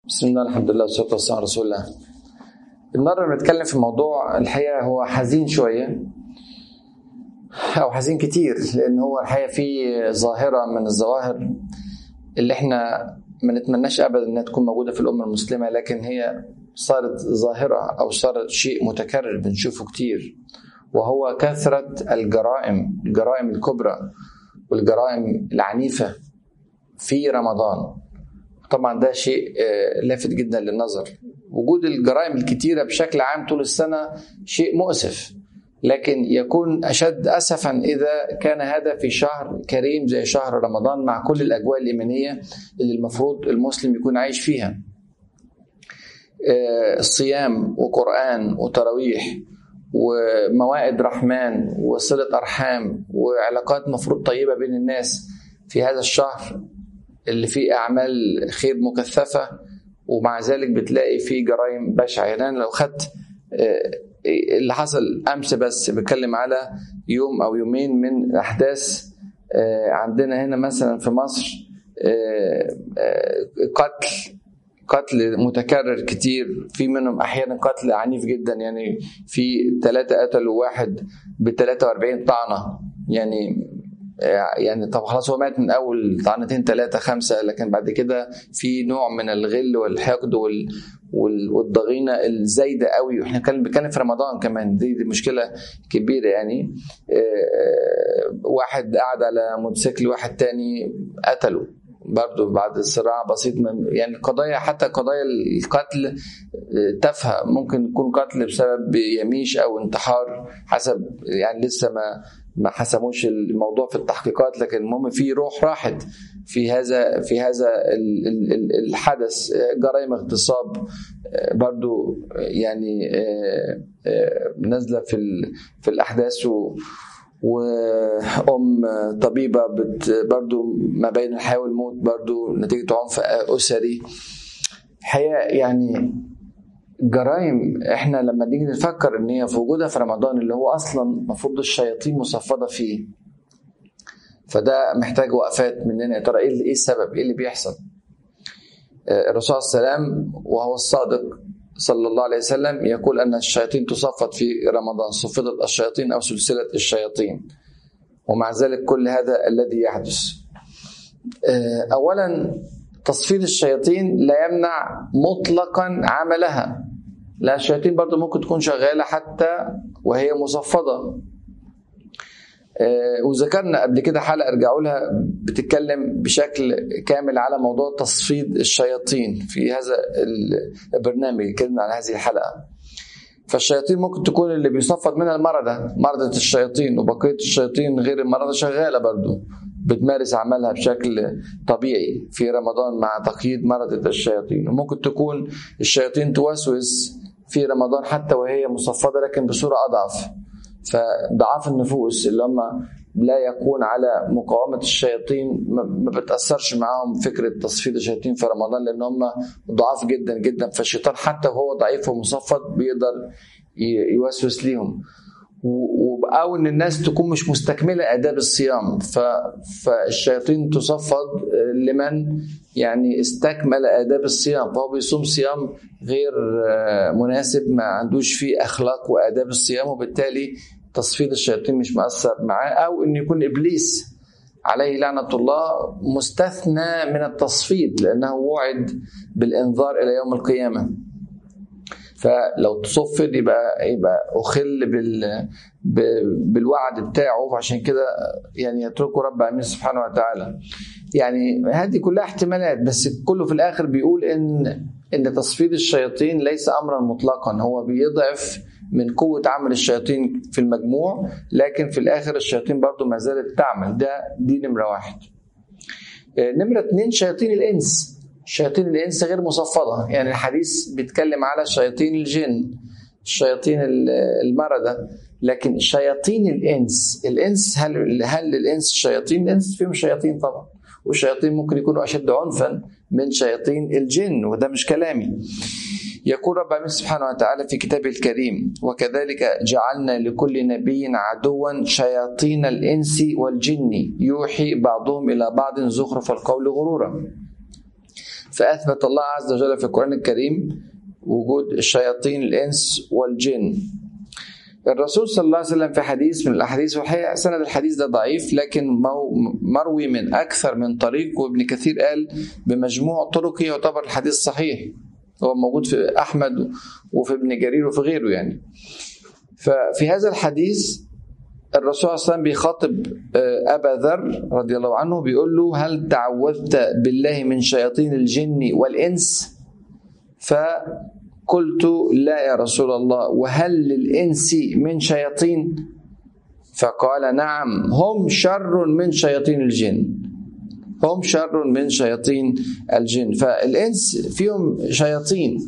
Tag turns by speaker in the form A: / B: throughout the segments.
A: بسم الله الحمد لله والصلاه والسلام على رسول الله النهارده بنتكلم في موضوع الحقيقه هو حزين شويه او حزين كتير لان هو الحقيقه في ظاهره من الظواهر اللي احنا ما نتمناش ابدا انها تكون موجوده في الامه المسلمه لكن هي صارت ظاهره او صارت شيء متكرر بنشوفه كتير وهو كثره الجرائم الجرائم الكبرى والجرائم العنيفه في رمضان طبعا ده شيء لافت جدا للنظر وجود الجرائم الكتيره بشكل عام طول السنه شيء مؤسف لكن يكون اشد اسفا اذا كان هذا في شهر كريم زي شهر رمضان مع كل الاجواء الايمانيه اللي المفروض المسلم يكون عايش فيها الصيام وقران وتراويح وموائد رحمن وصله ارحام وعلاقات مفروض طيبه بين الناس في هذا الشهر اللي فيه اعمال خير مكثفه ومع ذلك بتلاقي فيه جرائم بشعه يعني لو خدت اللي حصل امس بس بتكلم على يوم او يومين من احداث عندنا هنا مثلا في مصر قتل قتل متكرر كتير في منهم احيانا قتل عنيف جدا يعني في ثلاثه قتلوا واحد ب 43 طعنه يعني يعني طب خلاص هو مات من اول طعنتين ثلاثه خمسه لكن بعد كده في نوع من الغل والحقد وال والضغينه الزايده قوي واحنا كان بنتكلم في رمضان كمان دي, دي مشكله كبيره يعني واحد قعد على موتوسيكل واحد تاني قتله برضه بعد صراع بسيط من يعني قضايا حتى قضايا القتل تافهه ممكن يكون قتل بسبب يميش او انتحار حسب يعني لسه ما ما حسموش الموضوع في التحقيقات لكن المهم في روح راحت في هذا في هذا الحدث جرائم اغتصاب برضو يعني نازله في في الاحداث و وام طبيبه برضو ما بين الحياه والموت برضو نتيجه عنف اسري الحقيقه يعني جرائم احنا لما نيجي نفكر ان هي في وجودها في رمضان اللي هو اصلا المفروض الشياطين مصفده فيه فده محتاج وقفات مننا يا ترى ايه السبب ايه اللي بيحصل الرسول صلى الله عليه وسلم وهو الصادق صلى الله عليه وسلم يقول ان الشياطين تصفد في رمضان صفدت الشياطين او سلسله الشياطين ومع ذلك كل هذا الذي يحدث اولا تصفيد الشياطين لا يمنع مطلقا عملها لا الشياطين برضو ممكن تكون شغالة حتى وهي مصفدة وذكرنا قبل كده حلقة ارجعوا لها بتتكلم بشكل كامل على موضوع تصفيد الشياطين في هذا البرنامج اتكلمنا عن هذه الحلقة فالشياطين ممكن تكون اللي بيصفد منها المردة مردة الشياطين وبقية الشياطين غير المردة شغالة برضو بتمارس عملها بشكل طبيعي في رمضان مع تقييد مردة الشياطين وممكن تكون الشياطين توسوس في رمضان حتى وهي مصفدة لكن بصورة أضعف فضعاف النفوس اللي هم لا يكون على مقاومة الشياطين ما بتأثرش معاهم فكرة تصفيد الشياطين في رمضان لأن هم ضعاف جدا جدا فالشيطان حتى وهو ضعيف ومصفد بيقدر يوسوس ليهم او ان الناس تكون مش مستكمله اداب الصيام فالشياطين تصفد لمن يعني استكمل اداب الصيام فهو بيصوم صيام غير مناسب ما عندوش فيه اخلاق واداب الصيام وبالتالي تصفيد الشياطين مش مؤثر معاه او ان يكون ابليس عليه لعنة الله مستثنى من التصفيد لأنه وعد بالإنذار إلى يوم القيامة فلو تصفد يبقى يبقى اخل بال بالوعد بتاعه فعشان كده يعني يتركه رب العالمين سبحانه وتعالى يعني هذه كلها احتمالات بس كله في الاخر بيقول ان ان تصفيد الشياطين ليس امرا مطلقا هو بيضعف من قوة عمل الشياطين في المجموع لكن في الآخر الشياطين برضو ما زالت تعمل ده دي نمرة واحد نمرة اتنين شياطين الإنس شياطين الانس غير مصفده يعني الحديث بيتكلم على شياطين الجن الشياطين المردة لكن شياطين الانس الانس هل هل الانس شياطين الانس فيهم شياطين طبعا والشياطين ممكن يكونوا اشد عنفا من شياطين الجن وده مش كلامي يقول رب العالمين سبحانه وتعالى في كتابه الكريم وكذلك جعلنا لكل نبي عدوا شياطين الانس والجن يوحي بعضهم الى بعض زخرف القول غرورا فأثبت الله عز وجل في القرآن الكريم وجود الشياطين الإنس والجن الرسول صلى الله عليه وسلم في حديث من الأحاديث والحقيقة سند الحديث ده ضعيف لكن مروي من أكثر من طريق وابن كثير قال بمجموع طرقه يعتبر الحديث صحيح هو موجود في أحمد وفي ابن جرير وفي غيره يعني ففي هذا الحديث الرسول صلى الله عليه وسلم بيخاطب أبا ذر رضي الله عنه بيقول له هل تعوذت بالله من شياطين الجن والإنس فقلت لا يا رسول الله وهل للإنس من شياطين فقال نعم هم شر من شياطين الجن هم شر من شياطين الجن فالإنس فيهم شياطين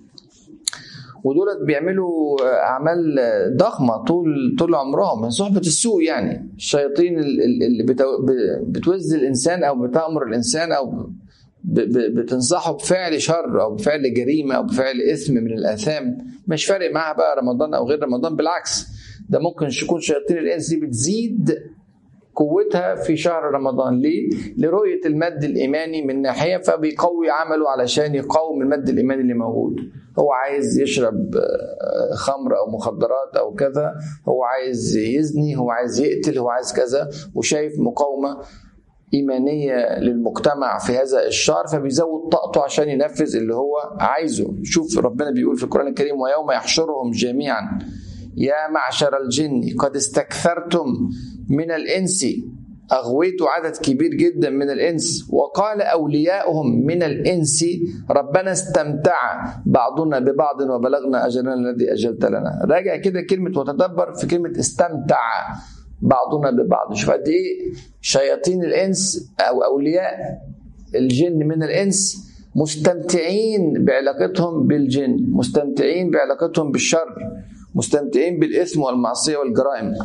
A: ودولت بيعملوا اعمال ضخمه طول طول عمرهم من صحبه السوء يعني الشياطين اللي بتوز الانسان او بتامر الانسان او بتنصحه بفعل شر او بفعل جريمه او بفعل اثم من الاثام مش فارق معاها بقى رمضان او غير رمضان بالعكس ده ممكن يكون شياطين الانس دي بتزيد قوتها في شهر رمضان ليه؟ لرؤية المد الإيماني من ناحية فبيقوي عمله علشان يقاوم المد الإيماني اللي موجود هو عايز يشرب خمر أو مخدرات أو كذا هو عايز يزني هو عايز يقتل هو عايز كذا وشايف مقاومة إيمانية للمجتمع في هذا الشهر فبيزود طاقته عشان ينفذ اللي هو عايزه شوف ربنا بيقول في القرآن الكريم ويوم يحشرهم جميعا يا معشر الجن قد استكثرتم من الإنس أغويتوا عدد كبير جدا من الإنس وقال أولياؤهم من الإنس ربنا استمتع بعضنا ببعض وبلغنا أجلنا الذي أجلت لنا راجع كده كلمة وتدبر في كلمة استمتع بعضنا ببعض شوف قد إيه شياطين الإنس أو أولياء الجن من الإنس مستمتعين بعلاقتهم بالجن مستمتعين بعلاقتهم بالشر مستمتعين بالإثم والمعصية والجرائم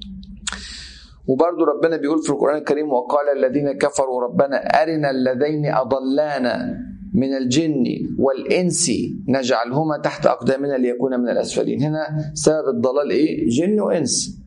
A: وبرضه ربنا بيقول في القرآن الكريم وقال الذين كفروا ربنا أرنا اللذين أضلانا من الجن والإنس نجعلهما تحت أقدامنا ليكونا من الأسفلين هنا سبب الضلال إيه؟ جن وإنس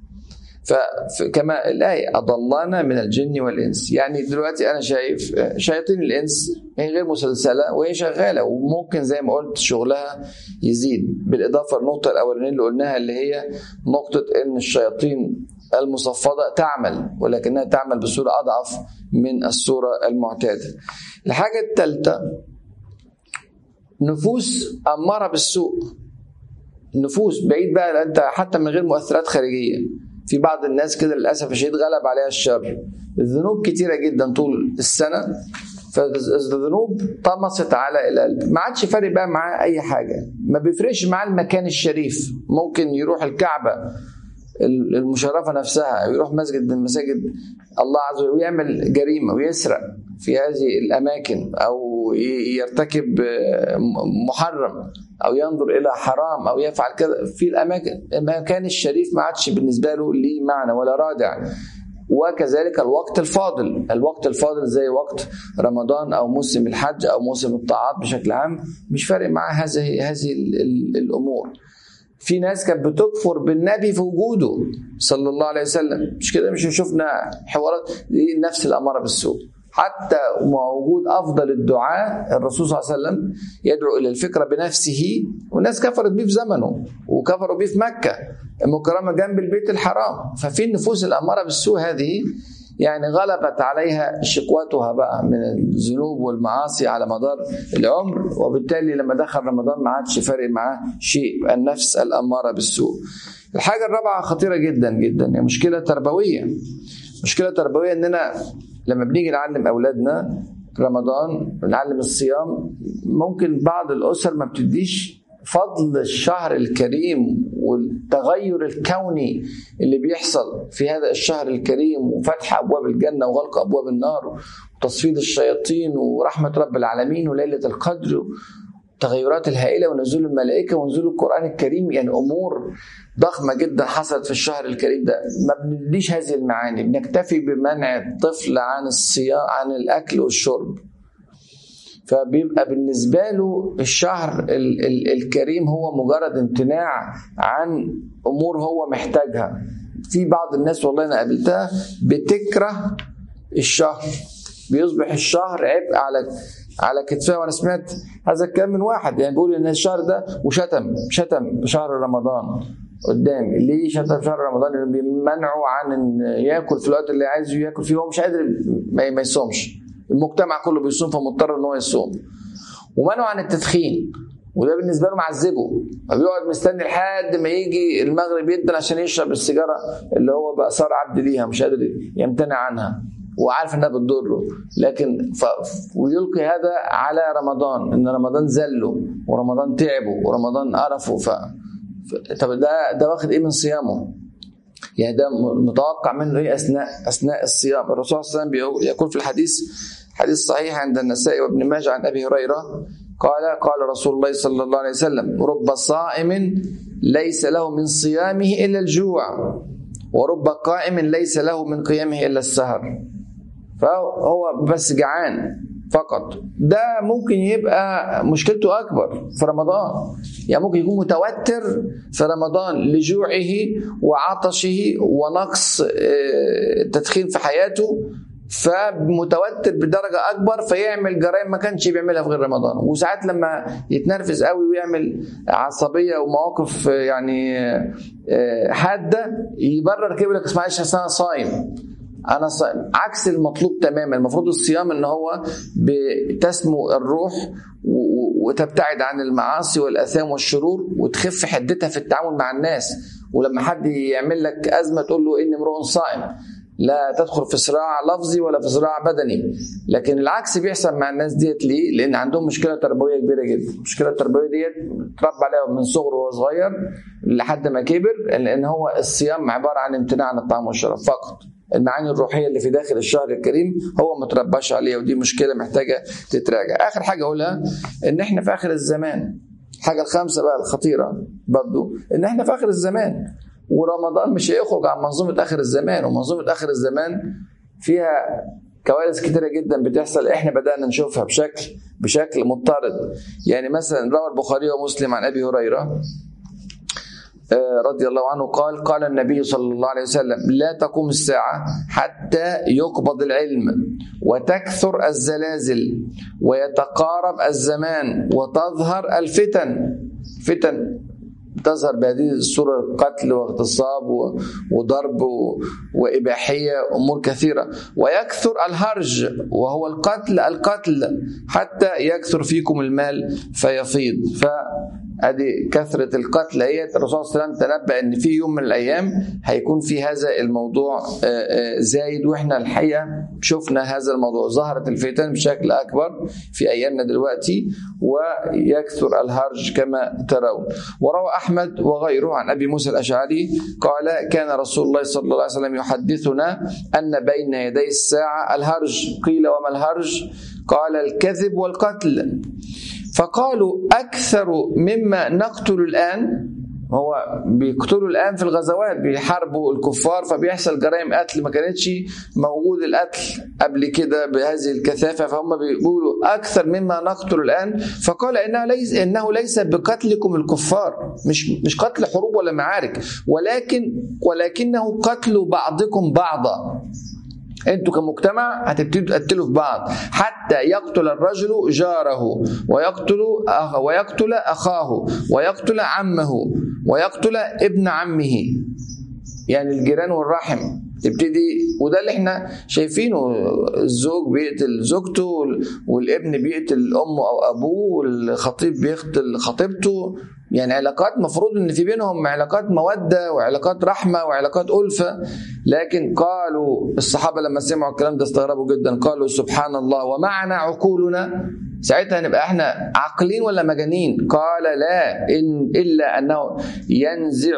A: فكما الآية أضلانا من الجن والإنس يعني دلوقتي أنا شايف شياطين الإنس هي غير مسلسلة وهي شغالة وممكن زي ما قلت شغلها يزيد بالإضافة للنقطة الأولانية اللي قلناها اللي هي نقطة إن الشياطين المصفدة تعمل ولكنها تعمل بصورة أضعف من الصورة المعتادة الحاجة الثالثة نفوس أمارة بالسوء نفوس بعيد بقى أنت حتى من غير مؤثرات خارجية في بعض الناس كده للأسف الشديد غلب عليها الشر الذنوب كتيرة جدا طول السنة فالذنوب طمست على القلب ما عادش فارق بقى معاه أي حاجة ما بيفرقش معاه المكان الشريف ممكن يروح الكعبة المشرفه نفسها يروح مسجد من مساجد الله عز وجل ويعمل جريمه ويسرق في هذه الاماكن او يرتكب محرم او ينظر الى حرام او يفعل كذا في الاماكن المكان الشريف ما عادش بالنسبه له ليه معنى ولا رادع وكذلك الوقت الفاضل الوقت الفاضل زي وقت رمضان او موسم الحج او موسم الطاعات بشكل عام مش فارق معاه هذه هذه الامور في ناس كانت بتكفر بالنبي في وجوده صلى الله عليه وسلم مش كده مش شفنا حوارات دي نفس الاماره بالسوء حتى موجود افضل الدعاء الرسول صلى الله عليه وسلم يدعو الى الفكره بنفسه والناس كفرت بيه في زمنه وكفروا بيه في مكه المكرمه جنب البيت الحرام ففي النفوس الاماره بالسوء هذه يعني غلبت عليها شقوتها بقى من الذنوب والمعاصي على مدار العمر وبالتالي لما دخل رمضان ما عادش فارق معاه شيء النفس الأمارة بالسوء الحاجة الرابعة خطيرة جدا جدا هي مشكلة تربوية مشكلة تربوية إننا لما بنيجي نعلم أولادنا رمضان نعلم الصيام ممكن بعض الأسر ما بتديش فضل الشهر الكريم والتغير الكوني اللي بيحصل في هذا الشهر الكريم وفتح ابواب الجنه وغلق ابواب النار وتصفيد الشياطين ورحمه رب العالمين وليله القدر التغيرات الهائله ونزول الملائكه ونزول القران الكريم يعني امور ضخمه جدا حصلت في الشهر الكريم ده ما بنديش هذه المعاني بنكتفي بمنع الطفل عن الصيام عن الاكل والشرب فبيبقى بالنسبة له الشهر ال ال الكريم هو مجرد امتناع عن أمور هو محتاجها في بعض الناس والله أنا قابلتها بتكره الشهر بيصبح الشهر عبء على على كتفها وانا سمعت هذا الكلام من واحد يعني بيقول ان الشهر ده وشتم شتم شهر رمضان قدامي ليه شتم شهر رمضان لانه بيمنعه عن ان ياكل في الوقت اللي عايزه ياكل فيه هو مش قادر ما يصومش المجتمع كله بيصوم فمضطر ان هو يصوم ومنعه عن التدخين وده بالنسبه له معذبه فبيقعد مستني لحد ما يجي المغرب جدا عشان يشرب السيجاره اللي هو بقى صار عبد ليها مش قادر يمتنع عنها وعارف انها بتضره لكن ف... ويلقي هذا على رمضان ان رمضان زله ورمضان تعبه ورمضان قرفه ف... ف... طب ده ده واخد ايه من صيامه؟ يعني ده متوقع منه ايه اثناء اثناء الصيام الرسول صلى الله عليه وسلم يقول في الحديث حديث صحيح عند النسائي وابن ماجه عن ابي هريره قال قال رسول الله صلى الله عليه وسلم رب صائم ليس له من صيامه الا الجوع ورب قائم ليس له من قيامه الا السهر فهو بس جعان فقط ده ممكن يبقى مشكلته اكبر في رمضان يعني ممكن يكون متوتر في رمضان لجوعه وعطشه ونقص التدخين في حياته فمتوتر بدرجه اكبر فيعمل جرائم ما كانش بيعملها في غير رمضان وساعات لما يتنرفز قوي ويعمل عصبيه ومواقف يعني حاده يبرر كده يقول لك معلش انا صايم انا صائم عكس المطلوب تماما المفروض الصيام ان هو بتسمو الروح وتبتعد عن المعاصي والاثام والشرور وتخف حدتها في التعامل مع الناس ولما حد يعمل لك ازمه تقول له اني امرؤ صائم لا تدخل في صراع لفظي ولا في صراع بدني لكن العكس بيحصل مع الناس ديت ليه لان عندهم مشكله تربويه كبيره جدا المشكله التربويه ديت تربى عليها من صغره وهو صغير لحد ما كبر لان هو الصيام عباره عن امتناع عن الطعام والشراب فقط المعاني الروحيه اللي في داخل الشهر الكريم هو ما ترباش عليها ودي مشكله محتاجه تتراجع اخر حاجه اقولها ان احنا في اخر الزمان الحاجه الخامسه بقى الخطيره برضو ان احنا في اخر الزمان ورمضان مش هيخرج عن منظومه اخر الزمان ومنظومه اخر الزمان فيها كوارث كتيره جدا بتحصل احنا بدانا نشوفها بشكل بشكل مضطرد يعني مثلا روى البخاري ومسلم عن ابي هريره رضي الله عنه قال قال النبي صلى الله عليه وسلم لا تقوم الساعة حتى يقبض العلم وتكثر الزلازل ويتقارب الزمان وتظهر الفتن فتن تظهر بهذه الصورة قتل واغتصاب وضرب وإباحية أمور كثيرة ويكثر الهرج وهو القتل القتل حتى يكثر فيكم المال فيفيض ف ادي كثره القتل هي الرسول صلى الله عليه وسلم تنبأ ان في يوم من الايام هيكون في هذا الموضوع زايد واحنا الحقيقه شفنا هذا الموضوع ظهرت الفتن بشكل اكبر في ايامنا دلوقتي ويكثر الهرج كما ترون وروى احمد وغيره عن ابي موسى الاشعري قال كان رسول الله صلى الله عليه وسلم يحدثنا ان بين يدي الساعه الهرج قيل وما الهرج قال الكذب والقتل فقالوا أكثر مما نقتل الآن هو بيقتلوا الآن في الغزوات بيحاربوا الكفار فبيحصل جرائم قتل ما كانتش موجود القتل قبل كده بهذه الكثافة فهم بيقولوا أكثر مما نقتل الآن فقال إنه ليس إنه ليس بقتلكم الكفار مش مش قتل حروب ولا معارك ولكن ولكنه قتل بعضكم بعضا انتوا كمجتمع هتبتدوا تقتلوا في بعض حتى يقتل الرجل جاره ويقتل أخ ويقتل اخاه ويقتل عمه ويقتل ابن عمه يعني الجيران والرحم تبتدي وده اللي احنا شايفينه الزوج بيقتل زوجته والابن بيقتل امه او ابوه والخطيب بيقتل خطيبته يعني علاقات مفروض ان في بينهم علاقات موده وعلاقات رحمه وعلاقات الفه لكن قالوا الصحابه لما سمعوا الكلام ده استغربوا جدا قالوا سبحان الله ومعنا عقولنا ساعتها نبقى احنا عاقلين ولا مجانين قال لا إن الا انه ينزع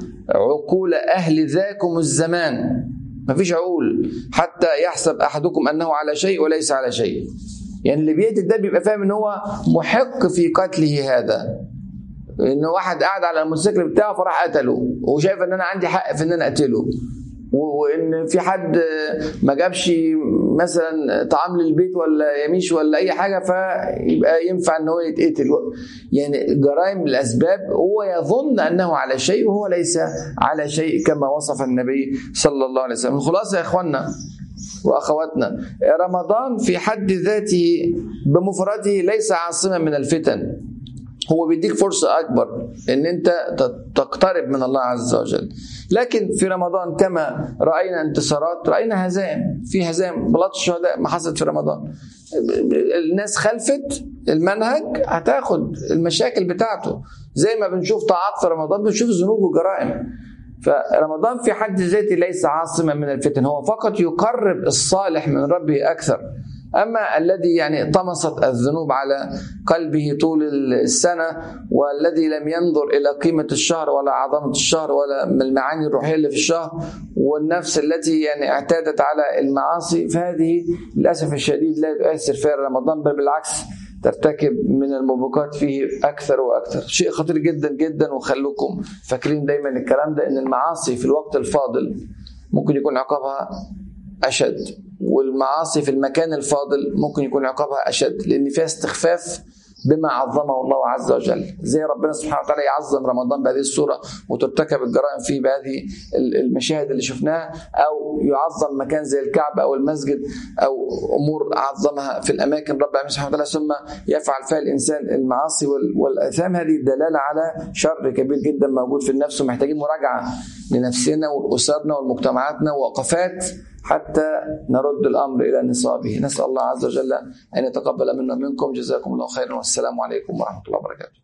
A: عقول اهل ذاكم الزمان ما فيش عقول حتى يحسب احدكم انه على شيء وليس على شيء يعني اللي بيقتل ده بيبقى فاهم ان هو محق في قتله هذا ان واحد قاعد على الموتوسيكل بتاعه فراح قتله وشايف ان انا عندي حق في ان انا اقتله وان في حد ما جابش مثلا طعام للبيت ولا يميش ولا اي حاجه فيبقى ينفع ان هو يتقتل يعني جرائم الاسباب هو يظن انه على شيء وهو ليس على شيء كما وصف النبي صلى الله عليه وسلم الخلاصه يا اخوانا واخواتنا رمضان في حد ذاته بمفرده ليس عاصما من الفتن هو بيديك فرصة أكبر إن أنت تقترب من الله عز وجل لكن في رمضان كما رأينا انتصارات رأينا هزائم في هزائم بلاط الشهداء ما حصلت في رمضان الناس خلفت المنهج هتاخد المشاكل بتاعته زي ما بنشوف طاعات في رمضان بنشوف ذنوب وجرائم فرمضان في حد ذاته ليس عاصما من الفتن هو فقط يقرب الصالح من ربه أكثر أما الذي يعني طمست الذنوب على قلبه طول السنة والذي لم ينظر إلى قيمة الشهر ولا عظمة الشهر ولا المعاني الروحية اللي في الشهر والنفس التي يعني اعتادت على المعاصي فهذه للأسف الشديد لا تؤثر فيها رمضان بل بالعكس ترتكب من الموبقات فيه اكثر واكثر شيء خطير جدا جدا وخلوكم فاكرين دايما الكلام ده ان المعاصي في الوقت الفاضل ممكن يكون عقابها اشد والمعاصي في المكان الفاضل ممكن يكون عقابها اشد لان فيها استخفاف بما عظمه الله عز وجل زي ربنا سبحانه وتعالى يعظم رمضان بهذه الصورة وترتكب الجرائم فيه بهذه المشاهد اللي شفناها أو يعظم مكان زي الكعبة أو المسجد أو أمور عظمها في الأماكن رب العالمين سبحانه وتعالى ثم يفعل فيها الإنسان المعاصي والآثام هذه دلالة على شر كبير جدا موجود في النفس ومحتاجين مراجعة لنفسنا ولأسرنا ولمجتمعاتنا ووقفات حتى نرد الامر الى نصابه، نسال الله عز وجل ان يتقبل منا منكم جزاكم الله خيرا والسلام عليكم ورحمه الله وبركاته.